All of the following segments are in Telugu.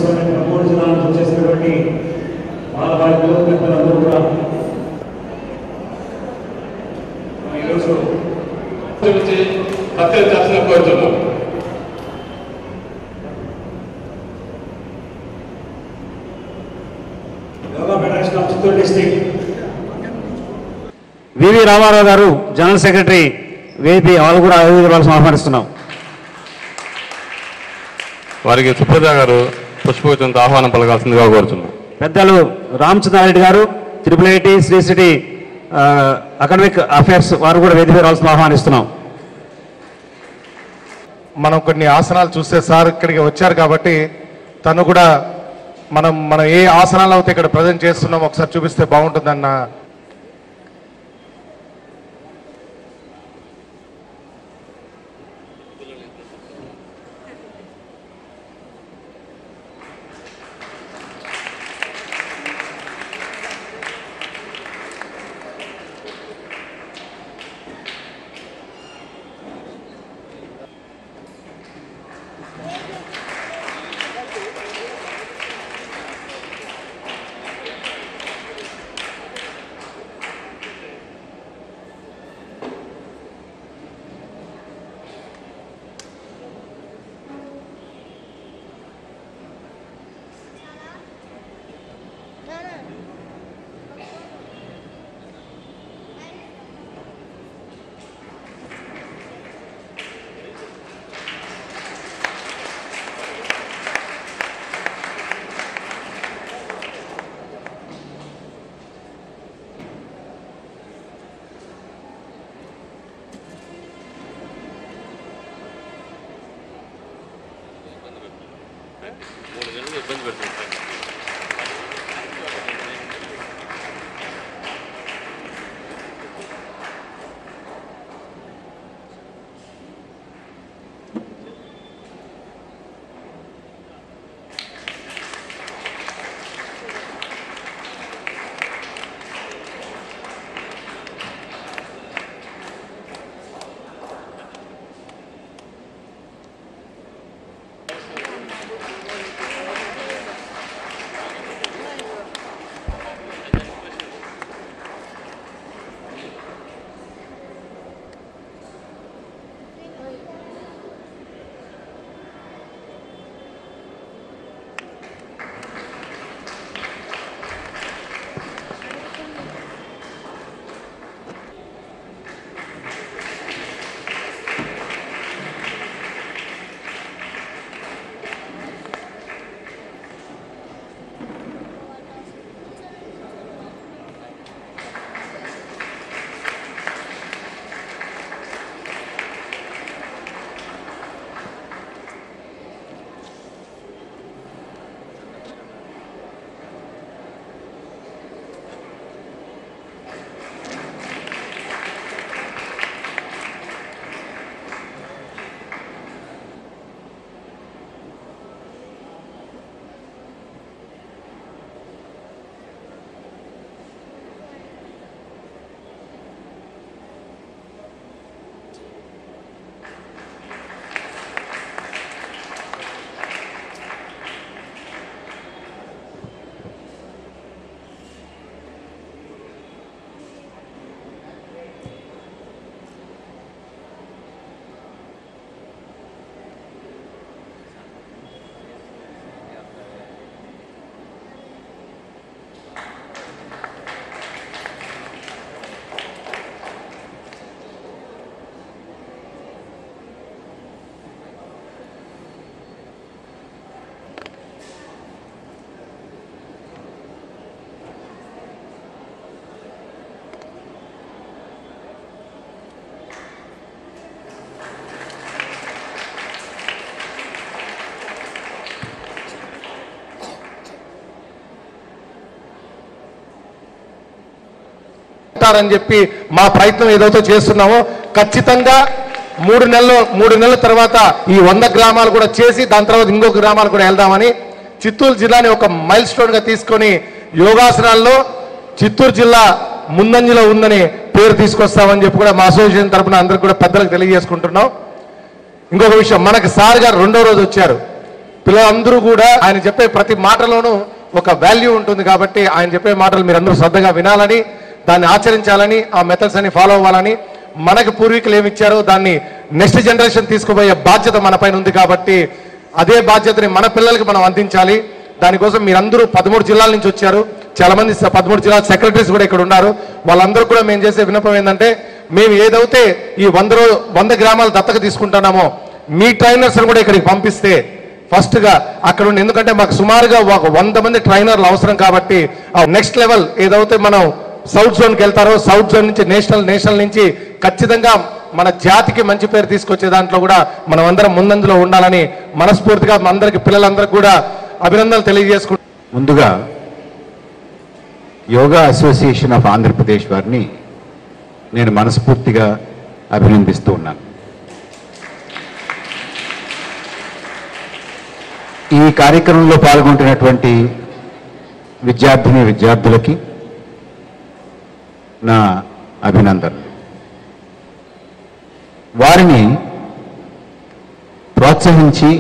చేసుకొని ఇక్కడ మూడు జిల్లాల నుంచి వచ్చేసినటువంటి వాళ్ళ వారి గ్రూప్ పెద్దలందరూ కూడా ఈరోజు గురించి సత్కరించాల్సిన కోరుతున్నాం yoga federation of Chittoor district VV Ramarao గారు జనరల్ సెక్రటరీ వేపీ వాళ్ళు కూడా అభివృద్ధి ఆహ్వానిస్తున్నాం వారికి సుప్రజ గారు పుష్పగుచ్చంతో ఆహ్వానం పలకాల్సిందిగా కోరుతున్నాం పెద్దలు Ramachandra Reddy garu triple I T Sri City academic affairs వారు కూడా వేదిక రావాల్సిన ఆహ్వానిస్తున్నాం మనం కొన్ని ఆసనాలు చూస్తే సార్ ఇక్కడికి వచ్చారు కాబట్టి తను కూడా మనం మనం ఏ ఆసనాలు అయితే ఇక్కడ ప్రజెంట్ చేస్తున్నాం ఒకసారి చూపిస్తే బాగుంటుందన్న ఉంటారని చెప్పి మా ప్రయత్నం ఏదైతే చేస్తున్నామో ఖచ్చితంగా మూడు నెలలు మూడు నెలల తర్వాత ఈ వంద గ్రామాలు కూడా చేసి దాని తర్వాత ఇంకొక గ్రామాలు కూడా వెళ్దామని చిత్తూరు జిల్లాని ఒక మైల్ స్టోన్ గా తీసుకొని యోగాసనాల్లో చిత్తూరు జిల్లా ముందంజలో ఉందని పేరు తీసుకొస్తామని చెప్పి కూడా మా అసోసియేషన్ తరపున అందరికి కూడా పెద్దలకు తెలియజేసుకుంటున్నాం ఇంకొక విషయం మనకి సార్ గారు రెండో రోజు వచ్చారు పిల్లలందరూ కూడా ఆయన చెప్పే ప్రతి మాటలోనూ ఒక వాల్యూ ఉంటుంది కాబట్టి ఆయన చెప్పే మాటలు మీరందరూ శ్రద్ధగా వినాలని దాన్ని ఆచరించాలని ఆ మెథడ్స్ అని ఫాలో అవ్వాలని మనకు పూర్వీకులు ఏమి ఇచ్చారో దాన్ని నెక్స్ట్ జనరేషన్ తీసుకుపోయే బాధ్యత మన పైన ఉంది కాబట్టి అదే బాధ్యతని మన పిల్లలకి మనం అందించాలి దానికోసం మీరందరూ పదమూడు జిల్లాల నుంచి వచ్చారు చాలా మంది స- పదమూడు జిల్లాల సెక్రటరీస్ కూడా ఇక్కడ ఉన్నారు వాళ్ళందరూ కూడా మేము చేసే విన్నపం ఏంటంటే మేము ఏదైతే ఈ వంద రో వంద గ్రామాలు దత్తక తీసుకుంటున్నామో మీ ట్రైనర్స్ కూడా ఇక్కడికి పంపిస్తే ఫస్ట్ గా అక్కడ ఉండి ఎందుకంటే మాకు సుమారుగా ఒక వంద మంది ట్రైనర్లు అవసరం కాబట్టి ఆ నెక్స్ట్ లెవెల్ ఏదైతే మనం సౌత్ జోన్కి వెళ్తారో సౌత్ జోన్ నుంచి నేషనల్ నేషనల్ నుంచి ఖచ్చితంగా మన జాతికి మంచి పేరు తీసుకొచ్చే దాంట్లో కూడా మనం అందరం ముందంజలో ఉండాలని మనస్ఫూర్తిగా మన అందరికి పిల్లలందరికీ కూడా అభినందనలు తెలియజేసుకుంటాం ముందుగా యోగా అసోసియేషన్ ఆఫ్ ఆంధ్రప్రదేశ్ వారిని నేను మనస్ఫూర్తిగా అభినందిస్తూ ఉన్నాను ఈ కార్యక్రమంలో పాల్గొంటున్నటువంటి విద్యార్థిని విద్యార్థులకి నా అభినందనలు వారిని ప్రోత్సహించి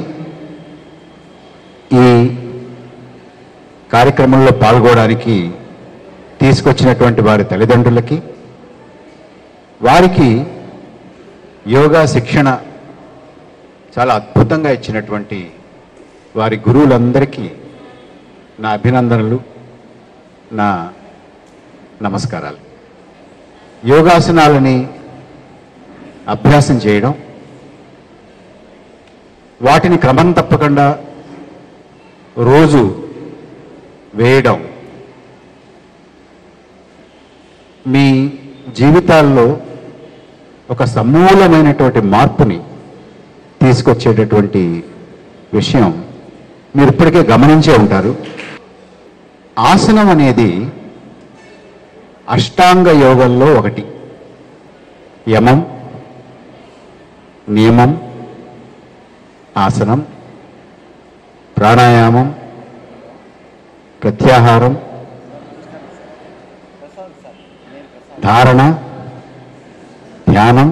ఈ కార్యక్రమంలో పాల్గొనడానికి తీసుకొచ్చినటువంటి వారి తల్లిదండ్రులకి వారికి యోగా శిక్షణ చాలా అద్భుతంగా ఇచ్చినటువంటి వారి గురువులందరికీ నా అభినందనలు నా నమస్కారాలు యోగాసనాలని అభ్యాసం చేయడం వాటిని క్రమం తప్పకుండా రోజు వేయడం మీ జీవితాల్లో ఒక సమూలమైనటువంటి మార్పుని తీసుకొచ్చేటటువంటి విషయం మీరు ఇప్పటికే గమనించే ఉంటారు ఆసనం అనేది అష్టాంగ యోగంలో ఒకటి యమం నియమం ఆసనం ప్రాణాయామం ప్రత్యాహారం ధారణ ధ్యానం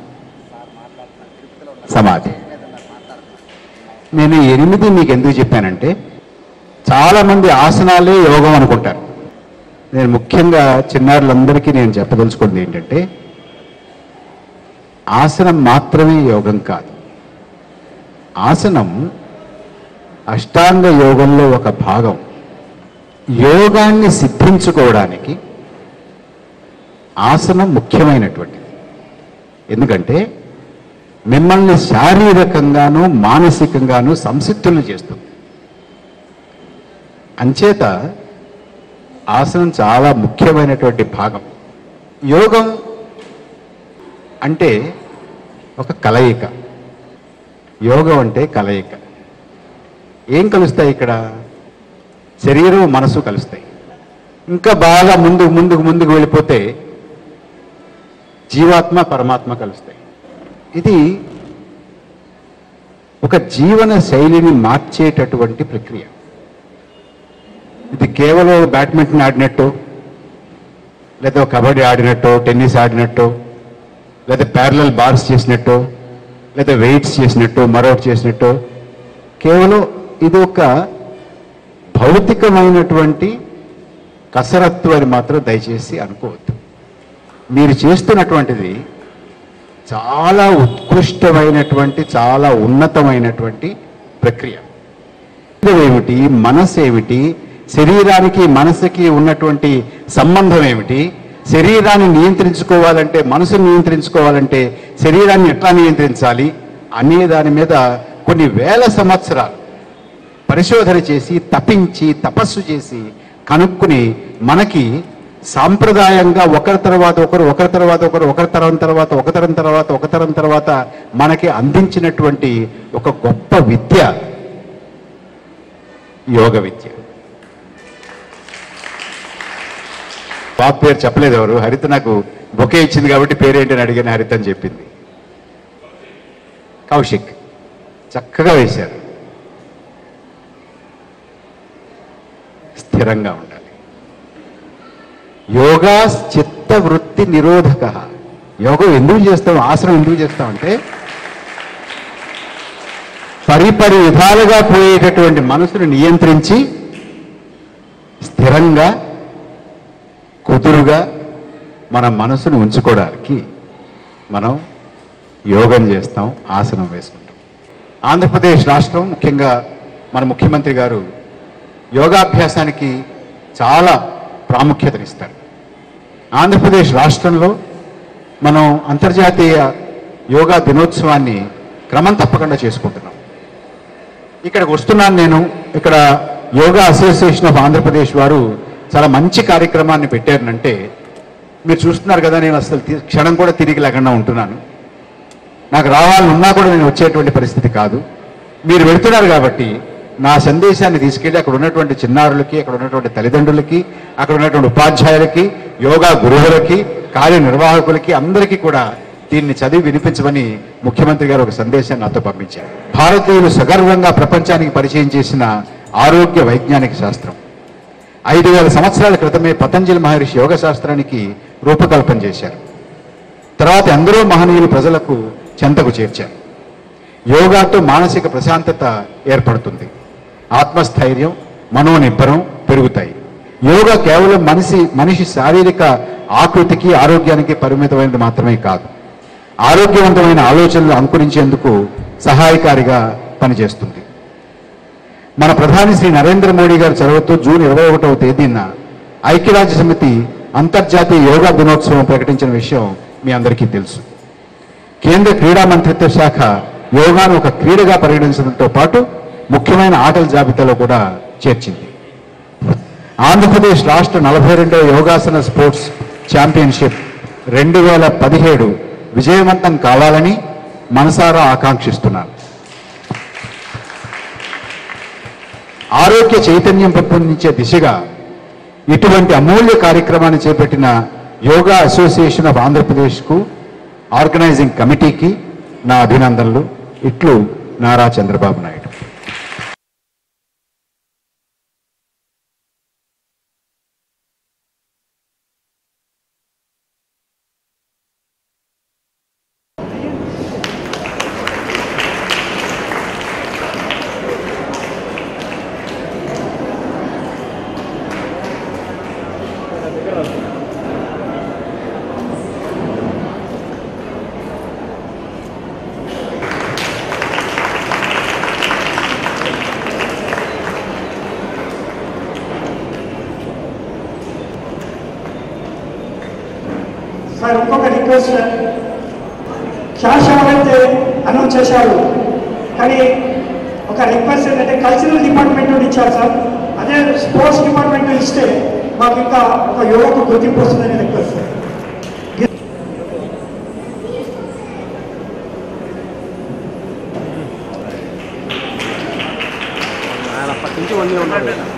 సమాధి నేను ఈ ఎనిమిది మీకు ఎందుకు చెప్పానంటే చాలామంది ఆసనాలే యోగం అనుకుంటారు నేను ముఖ్యంగా చిన్నారులందరికీ నేను చెప్పదలుచుకున్నది ఏంటంటే ఆసనం మాత్రమే యోగం కాదు ఆసనం అష్టాంగ యోగంలో ఒక భాగం యోగాన్ని సిద్ధించుకోవడానికి ఆసనం ముఖ్యమైనటువంటిది ఎందుకంటే మిమ్మల్ని శారీరకంగాను మానసికంగాను సంసిద్ధులు చేస్తుంది అంచేత ఆసనం చాలా ముఖ్యమైనటువంటి భాగం యోగం అంటే ఒక కలయిక యోగం అంటే కలయిక ఏం కలుస్తాయి ఇక్కడ శరీరం మనసు కలుస్తాయి ఇంకా బాగా ముందు ముందుకు ముందుకు వెళ్ళిపోతే జీవాత్మ పరమాత్మ కలుస్తాయి ఇది ఒక జీవన శైలిని మార్చేటటువంటి ప్రక్రియ ఇది కేవలం బ్యాడ్మింటన్ ఆడినట్టు లేదా కబడ్డీ ఆడినట్టు టెన్నిస్ ఆడినట్టు లేదా ప్యారలల్ బార్స్ చేసినట్టు లేదా వెయిట్స్ చేసినట్టు మరొకటి చేసినట్టు కేవలం ఇది ఒక భౌతికమైనటువంటి కసరత్తు అని మాత్రం దయచేసి అనుకోవద్దు మీరు చేస్తున్నటువంటిది చాలా ఉత్కృష్టమైనటువంటి చాలా ఉన్నతమైనటువంటి ప్రక్రియ ఏమిటి మనసు ఏమిటి శరీరానికి మనసుకి ఉన్నటువంటి సంబంధం ఏమిటి శరీరాన్ని నియంత్రించుకోవాలంటే మనసును నియంత్రించుకోవాలంటే శరీరాన్ని ఎట్లా నియంత్రించాలి అనే దాని మీద కొన్ని వేల సంవత్సరాలు పరిశోధన చేసి తపించి తపస్సు చేసి కనుక్కుని మనకి సాంప్రదాయంగా ఒకరి తర్వాత ఒకరు ఒకరి తర్వాత ఒకరు ఒకరి తరం తర్వాత ఒక తరం తర్వాత ఒక తరం తర్వాత మనకి అందించినటువంటి ఒక గొప్ప విద్య యోగ విద్య బాబు పేరు చెప్పలేదు ఎవరు హరిత నాకు బొకే ఇచ్చింది కాబట్టి పేరేంటని అడిగిన హరిత అని చెప్పింది కౌశిక్ చక్కగా వేశారు స్థిరంగా ఉండాలి యోగా చిత్త వృత్తి నిరోధక యోగం ఎందుకు చేస్తాం ఆసనం ఎందుకు చేస్తామంటే పరిపరి విధాలుగా పోయేటటువంటి మనసును నియంత్రించి స్థిరంగా కుదురుగా మన మనసును ఉంచుకోవడానికి మనం యోగం చేస్తాం ఆసనం వేసుకుంటాం ఆంధ్రప్రదేశ్ రాష్ట్రం ముఖ్యంగా మన ముఖ్యమంత్రి గారు యోగాభ్యాసానికి చాలా ప్రాముఖ్యతనిస్తారు ఆంధ్రప్రదేశ్ రాష్ట్రంలో మనం అంతర్జాతీయ యోగా దినోత్సవాన్ని క్రమం తప్పకుండా చేసుకుంటున్నాం ఇక్కడికి వస్తున్నాను నేను ఇక్కడ యోగా అసోసియేషన్ ఆఫ్ ఆంధ్రప్రదేశ్ వారు చాలా మంచి కార్యక్రమాన్ని పెట్టారనంటే మీరు చూస్తున్నారు కదా నేను అసలు తి- క్షణం కూడా తిరిగి లేకుండా ఉంటున్నాను నాకు రావాలని ఉన్నా కూడా నేను వచ్చేటువంటి పరిస్థితి కాదు మీరు వెళ్తున్నారు కాబట్టి నా సందేశాన్ని తీసుకెళ్ళి అక్కడ ఉన్నటువంటి చిన్నారులకి అక్కడ ఉన్నటువంటి తల్లిదండ్రులకి అక్కడ ఉన్నటువంటి ఉపాధ్యాయులకి యోగా గురువులకి కార్యనిర్వాహకులకి అందరికీ కూడా దీన్ని చదివి వినిపించమని ముఖ్యమంత్రి గారు ఒక సందేశాన్ని నాతో పంపించారు భారతీయులు సగర్వంగా ప్రపంచానికి పరిచయం చేసిన ఆరోగ్య వైజ్ఞానిక శాస్త్రం ఐదు వేల సంవత్సరాల క్రితమే పతంజలి మహర్షి యోగ శాస్త్రానికి రూపకల్పన చేశారు తర్వాత ఎందరో మహనీయులు ప్రజలకు చెంతకు చేర్చారు యోగాతో మానసిక ప్రశాంతత ఏర్పడుతుంది ఆత్మస్థైర్యం మనోనిబ్బరం పెరుగుతాయి యోగా కేవలం మనిషి మనిషి శారీరక ఆకృతికి ఆరోగ్యానికి పరిమితమైనది మాత్రమే కాదు ఆరోగ్యవంతమైన ఆలోచనలు అంకురించేందుకు సహాయకారిగా పనిచేస్తుంది మన ప్రధాని శ్రీ నరేంద్ర మోడీ గారు చొరవతో జూన్ ఇరవై ఒకటవ తేదీన ఐక్యరాజ్య సమితి అంతర్జాతీయ యోగా దినోత్సవం ప్రకటించిన విషయం మీ అందరికీ తెలుసు కేంద్ర క్రీడా మంత్రిత్వ శాఖ యోగాను ఒక క్రీడగా పరిగణించడంతో పాటు ముఖ్యమైన ఆటల జాబితాలో కూడా చేర్చింది ఆంధ్రప్రదేశ్ రాష్ట్ర నలభై రెండవ యోగాసన స్పోర్ట్స్ ఛాంపియన్షిప్ రెండు వేల పదిహేడు విజయవంతం కావాలని మనసారా ఆకాంక్షిస్తున్నాను ఆరోగ్య చైతన్యం పెంపొందించే దిశగా ఇటువంటి అమూల్య కార్యక్రమాన్ని చేపట్టిన యోగా అసోసియేషన్ ఆఫ్ ఆంధ్రప్రదేశ్కు ఆర్గనైజింగ్ కమిటీకి నా అభినందనలు ఇట్లు నారా చంద్రబాబు నాయుడు సార్ ఇంకొక రిక్వెస్ట్ సార్ క్యాష్ ఎవరైతే అనౌన్స్ చేశారు కానీ ఒక రిక్వెస్ట్ ఏంటంటే కల్చరల్ డిపార్ట్మెంట్ నుండి ఇచ్చారు సార్ అదే స్పోర్ట్స్ డిపార్ట్మెంట్ ఇస్తే మాకు ఇంకా ఒక యువకు గుర్తింపు వస్తుందని రిక్వెస్ట్ సార్ ఆయన అప్పటి నుంచి వండి ఉన్నాడు